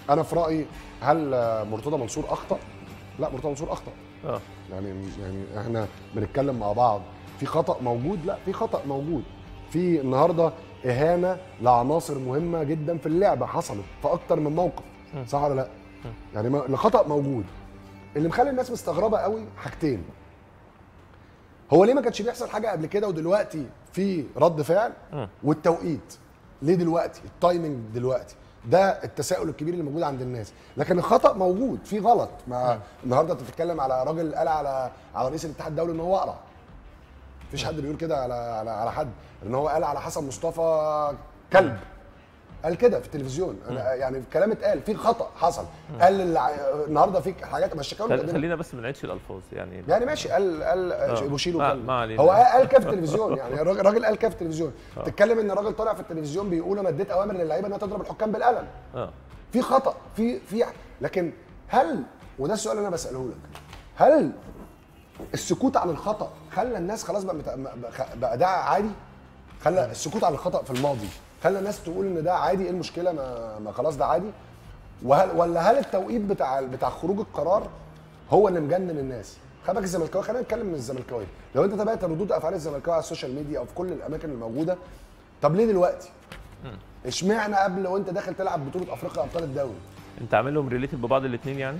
انا في رايي هل آه، مرتضى منصور اخطا لا مرتضى منصور اخطا اه يعني يعني احنا بنتكلم مع بعض في خطا موجود لا في خطا موجود في النهارده اهانه لعناصر مهمه جدا في اللعبه حصلت في اكتر من موقف صح ولا لا يعني ما- الخطا موجود اللي مخلي الناس مستغربه قوي حاجتين هو ليه ما كانش بيحصل حاجه قبل كده ودلوقتي في رد فعل مم. والتوقيت ليه دلوقتي التايمنج دلوقتي ده التساؤل الكبير اللي موجود عند الناس لكن الخطا موجود في غلط ما النهارده انت بتتكلم على راجل قال على على رئيس الاتحاد الدولي ان هو اقرع مفيش حد بيقول كده على على على حد ان هو قال على حسن مصطفى كلب قال كده في التلفزيون أنا يعني الكلام اتقال في خطا حصل قال الع- النهارده في حاجات مش شكاوى خل- متقدمة. خلينا بس ما نعيدش الالفاظ يعني يعني ماشي قال قال بوشيلو ما- كلب. ما علينا. هو قال كده في التلفزيون يعني الراجل الراجل قال كده في التلفزيون تتكلم ان الراجل طالع في التلفزيون بيقول انا اديت اوامر للعيبه انها تضرب الحكام بالقلم اه في خطا في في لكن هل وده السؤال اللي انا بساله لك هل السكوت عن الخطا خلى الناس خلاص بقى مت... بقى- بقى ده عادي خلى السكوت عن الخطا في الماضي خلى الناس تقول ان ده عادي ايه المشكله ما, ما خلاص ده عادي وهل ولا هل التوقيت بتاع بتاع خروج القرار هو اللي مجنن الناس خلي بالك الزملكاويه خلينا نتكلم من الزملكاويه لو انت تابعت ردود افعال الزملكاويه على السوشيال ميديا او في كل الاماكن الموجوده طب ليه دلوقتي اشمعنى قبل وانت داخل تلعب بطوله افريقيا ابطال الدوري انت عامل لهم ريليتد ببعض الاثنين يعني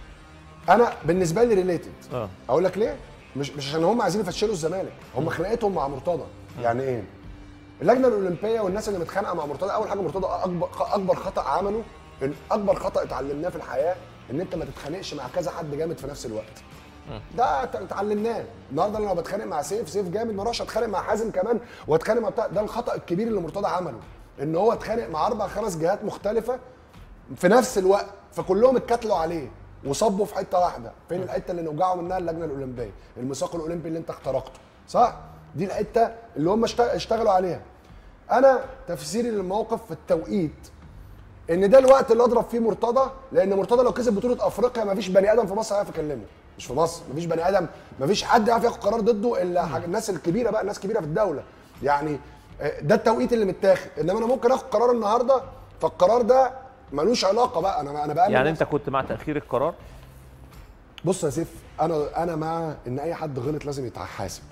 انا بالنسبه لي ريليتد اه اقول لك ليه مش مش عشان هم عايزين يفشلوا الزمالك هم خناقتهم مع مرتضى يعني ايه اللجنه الاولمبيه والناس اللي متخانقه مع مرتضى اول حاجه مرتضى اكبر اكبر خطا عمله إن اكبر خطا اتعلمناه في الحياه ان انت ما تتخانقش مع كذا حد جامد في نفس الوقت ده ت- اتعلمناه النهارده انا لو بتخانق مع سيف سيف جامد ما اروحش اتخانق مع حازم كمان واتخانق مع بتاع ده الخطا الكبير اللي مرتضى عمله ان هو اتخانق مع اربع خمس جهات مختلفه في نفس الوقت فكلهم اتكتلوا عليه وصبوا في حته واحده فين الحته اللي نوجعوا منها اللجنه الاولمبيه الميثاق الاولمبي اللي انت اخترقته صح دي الحته اللي هم اشت- اشتغلوا عليها انا تفسيري للموقف في التوقيت ان ده الوقت اللي اضرب فيه مرتضى لان مرتضى لو كسب بطوله افريقيا مفيش بني ادم في مصر هيعرف يكلمه مش في مصر مفيش بني ادم مفيش حد يعرف ياخد قرار ضده الا حاجة الناس الكبيره بقى الناس كبيره في الدوله يعني آه، ده التوقيت اللي متاخد انما انا ممكن اخد قرار النهارده فالقرار ده ملوش علاقه بقى انا انا بقى يعني انت كنت مع تاخير القرار بص يا سيف انا انا مع ان اي حد غلط لازم يتحاسب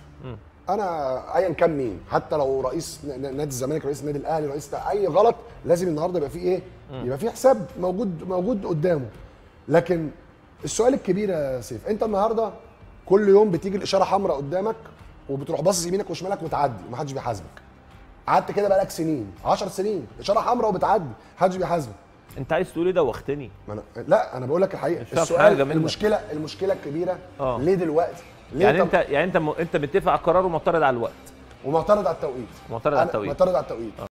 انا ايا كان مين حتى لو رئيس ن- ن- نادي الزمالك رئيس النادي الاهلي رئيس بتاع اي غلط لازم النهارده يبقى فيه ايه يبقى فيه حساب موجود موجود قدامه لكن السؤال الكبير يا سيف انت النهارده كل يوم بتيجي الاشاره حمراء قدامك وبتروح باصص يمينك وشمالك وتعدي ومحدش بيحاسبك قعدت كده بقالك سنين 10 سنين اشاره حمراء وبتعدي محدش بيحاسبك انت عايز تقول ايه دوختني ما أنا لا انا بقول لك الحقيقه مش فاهم السؤال حاجة منك. المشكله المشكله الكبيره آه. ليه دلوقتي ليه يعني طب- انت يعني انت م... انت متفق على القرار ومعترض على الوقت ومعترض على التوقيت معترض على أنا التوقيت. معترض على التوقيت